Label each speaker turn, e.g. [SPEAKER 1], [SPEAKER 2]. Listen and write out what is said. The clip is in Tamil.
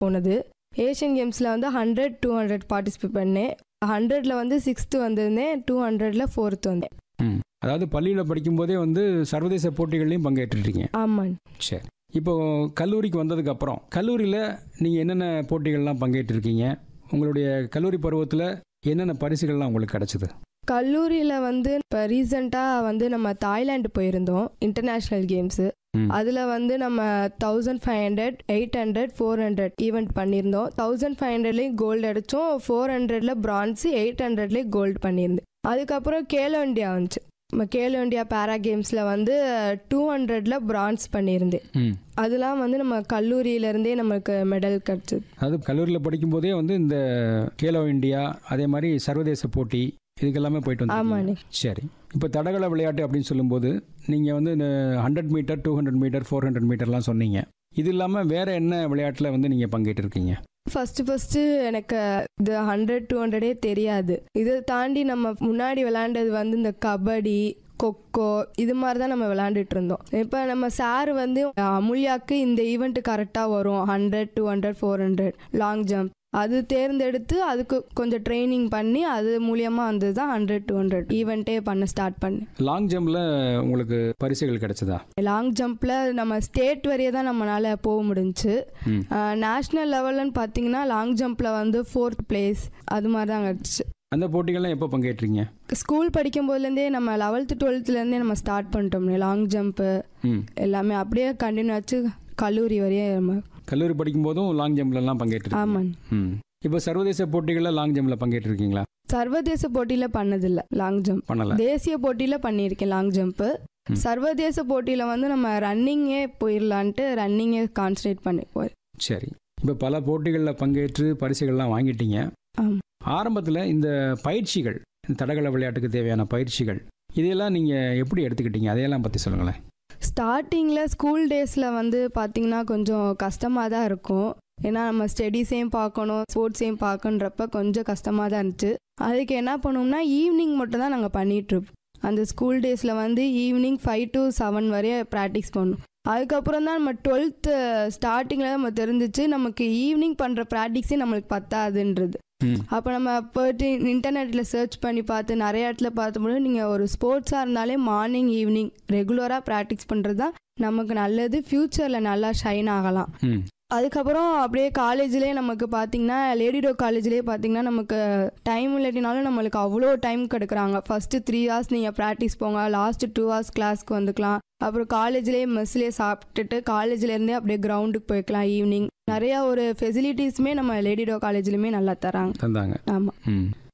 [SPEAKER 1] போனது ஏஷியன் கேம்ஸில் வந்து ஹண்ட்ரட் டூ ஹண்ட்ரட் பார்ட்டிசிபேட் பண்ணேன் ஹண்ட்ரடில் வந்து சிக்ஸ்த்து வந்திருந்தேன் டூ ஹண்ட்ரடில் ஃபோர்த்து வந்தேன்
[SPEAKER 2] ம் அதாவது பள்ளியில் படிக்கும்போதே வந்து சர்வதேச போட்டிகள்லையும் பங்கேற்றுட்டீங்க
[SPEAKER 1] ஆமாம்
[SPEAKER 2] சரி இப்போ கல்லூரிக்கு வந்ததுக்கு அப்புறம் கல்லூரியில் நீங்கள் என்னென்ன போட்டிகள்லாம் பங்கேற்றிருக்கீங்க உங்களுடைய கல்லூரி பருவத்தில் என்னென்ன பரிசுகள்லாம் உங்களுக்கு கிடைச்சது
[SPEAKER 1] கல்லூரியில் வந்து இப்போ ரீசெண்டாக வந்து நம்ம தாய்லாந்து போயிருந்தோம் இன்டர்நேஷ்னல் கேம்ஸு
[SPEAKER 2] ம்.
[SPEAKER 1] அதில் வந்து நம்ம thousand five hundred eight hundred four hundred event பண்ணியிருந்தோம் தௌசண்ட் ஃபைவ் ஹண்ட்ரட்லேயும் கோல்டு அடித்தோம் ஃபோர் ஹண்ட்ரட்ல பிரான்ஸு எயிட் ஹண்ட்ரட்லேயும் கோல்டு பண்ணியிருந்தேன் அதுக்கப்புறம் கேலோ இண்டியா வந்துச்சு நம்ம கேலோ இண்டியா பேரா கேம்ஸில் வந்து டூ ஹண்ட்ரட்ல பிரான்ஸ் பண்ணியிருந்தேன்
[SPEAKER 2] ம்
[SPEAKER 1] அதெல்லாம் வந்து நம்ம கல்லூரியிலேருந்தே நமக்கு மெடல் கிடச்சிது
[SPEAKER 2] அதாவது கல்லூரியில் படிக்கும்போதே வந்து இந்த கேலோ இந்தியா அதே மாதிரி சர்வதேச போட்டி இதுக்கெல்லாமே போயிட்டு வந்து
[SPEAKER 1] ஆமாண்ணே
[SPEAKER 2] சரி இப்போ தடகள விளையாட்டு அப்படின்னு சொல்லும்போது நீங்கள் வந்து இந்த hundred metre two hundred metre four hundred மீட்டர்லாம் சொன்னீங்க இது இல்லாமல் வேறு என்ன விளையாட்டில் வந்து நீங்கள் பங்கேற்றிருக்கீங்க
[SPEAKER 1] ஃபர்ஸ்ட் ஃபர்ஸ்ட் எனக்கு இது ஹண்ட்ரட் டூ ஹண்ட்ரடே தெரியாது இதை தாண்டி நம்ம முன்னாடி விளையாண்டது வந்து இந்த கபடி கொக்கோ இது மாதிரி தான் நம்ம விளையாண்டுட்டு இருந்தோம் இப்போ நம்ம சார் வந்து அமுல்யாக்கு இந்த ஈவெண்ட் கரெக்டாக வரும் hundred two hundred four hundred long jump அது தேர்ந்தெடுத்து அதுக்கு கொஞ்சம் ட்ரைனிங் பண்ணி அது மூலியமாக வந்து தான் ஹண்ட்ரட் டூ ஹண்ட்ரட் ஈவெண்ட்டே பண்ண ஸ்டார்ட் பண்ணேன்
[SPEAKER 2] லாங் ஜம்பில் உங்களுக்கு பரிசுகள் கிடைச்சதா
[SPEAKER 1] லாங் ஜம்பில் நம்ம ஸ்டேட் வரையே தான் நம்மளால் போக முடிஞ்சுச்சு
[SPEAKER 2] ம்
[SPEAKER 1] நேஷ்னல் லெவல்லன்னு பார்த்தீங்கன்னா லாங் ஜம்பில் வந்து ஃபோர்த் பிளேஸ் அது மாதிரி தான் கிடச்சிச்சு
[SPEAKER 2] அந்த போட்டிகள்லாம் எப்போ பங்கேற்றீங்க
[SPEAKER 1] ஸ்கூல் படிக்கும் போதுலேருந்தே நம்ம லெவல்த்து டுவெல்த்துலேருந்தே நம்ம ஸ்டார்ட் பண்ணிட்டோம் லாங் ஜம்ப்பு
[SPEAKER 2] ம்
[SPEAKER 1] எல்லாமே அப்படியே கண்டினியூ ஆச்சு கல்லூரி வரையே நம்ம
[SPEAKER 2] கல்லூரி படிக்கும்போதும் லாங் ஜம்ப்லலாம் பங்கேற்றிருக்கீங்க
[SPEAKER 1] ஆமாம்
[SPEAKER 2] ம் இப்போ சர்வதேச போட்டிகளில் லாங் ஜம்பில் பங்கேற்றிருக்கீங்களா
[SPEAKER 1] சர்வதேச போட்டியில் பண்ணதில்ல லாங் ஜம்ப்
[SPEAKER 2] பண்ணலை
[SPEAKER 1] தேசிய போட்டியில் பண்ணியிருக்கேன் லாங் ஜம்ப்பு
[SPEAKER 2] ம்.
[SPEAKER 1] சர்வதேச போட்டியில் வந்து நம்ம ரன்னிங்கே போயிடலான்ட்டு ரன்னிங்கே கான்சன்ட்ரேட் பண்ணி போய்
[SPEAKER 2] சரி இப்போ பல போட்டிகளில் பங்கேற்று பரிசுகள்லாம் வாங்கிட்டீங்க
[SPEAKER 1] ஆமா.
[SPEAKER 2] ஆரம்பத்தில் இந்த பயிற்சிகள் இந்த தடகள விளையாட்டுக்கு தேவையான பயிற்சிகள் இதையெல்லாம் நீங்கள் எப்படி எடுத்துக்கிட்டீங்க அதையெல்லாம் பற்றி சொல்லுங்களேன்
[SPEAKER 1] ஸ்டார்டிங்கில் ஸ்கூல் டேஸில் வந்து பார்த்திங்கன்னா கொஞ்சம் கஷ்டமாக தான் இருக்கும் ஏன்னா நம்ம ஸ்டடீஸையும் பார்க்கணும் ஸ்போர்ட்ஸையும் பார்க்கன்றப்ப கொஞ்சம் கஷ்டமாக தான் இருந்துச்சு அதுக்கு என்ன பண்ணுவோம்னா ஈவினிங் மட்டும் தான் நாங்கள் பண்ணிகிட்ருப்போம் அந்த ஸ்கூல் டேஸில் வந்து ஈவினிங் ஃபைவ் டு செவன் வரைய ப்ராக்டிஸ் பண்ணோம் அதுக்கப்புறம் தான் நம்ம டுவெல்த்து ஸ்டார்டிங்கில் நம்ம தெரிஞ்சிச்சு நமக்கு ஈவினிங் பண்ணுற ப்ராக்டிஸே நம்மளுக்கு பத்தாதுன்றது
[SPEAKER 2] ம்
[SPEAKER 1] அப்போ நம்ம போயிட்டு இன்டர்நெட்டில் சர்ச் பண்ணி பார்த்து நிறைய இடத்துல பார்த்தும்போது நீங்கள் ஒரு ஸ்போர்ட்ஸாக இருந்தாலே மார்னிங் ஈவினிங் ரெகுலராக ப்ராக்டிஸ் பண்ணுறது தான் நமக்கு நல்லது ஃப்யூச்சரில் நல்லா ஷைன் ஆகலாம்
[SPEAKER 2] ம்
[SPEAKER 1] அதுக்கப்புறம் அப்படியே காலேஜ்லேயே நமக்கு பார்த்தீங்கன்னா லேடிடோ காலேஜ்லேயே பார்த்தீங்கன்னா நமக்கு டைம் இல்லாட்டினாலும் நம்மளுக்கு அவ்வளோ டைம் கிடைக்குறாங்க ஃபஸ்ட்டு த்ரீ ஹவர்ஸ் நீங்கள் ப்ராக்டிஸ் போங்க லாஸ்ட்டு டூ ஹவர்ஸ் கிளாஸ்க்கு வந்துக்கலாம் அப்புறம் காலேஜ்லேயே மெஸ்லேயே சாப்பிட்டுட்டு காலேஜ்லேருந்தே அப்படியே கிரவுண்டுக்கு போய்க்கலாம் ஈவினிங் நிறையா ஒரு ஃபெசிலிட்டிஸுமே நம்ம லேடிடோ காலேஜ்லேயுமே நல்லா தராங்க
[SPEAKER 2] தந்தாங்க
[SPEAKER 1] ஆமாம்
[SPEAKER 2] ம்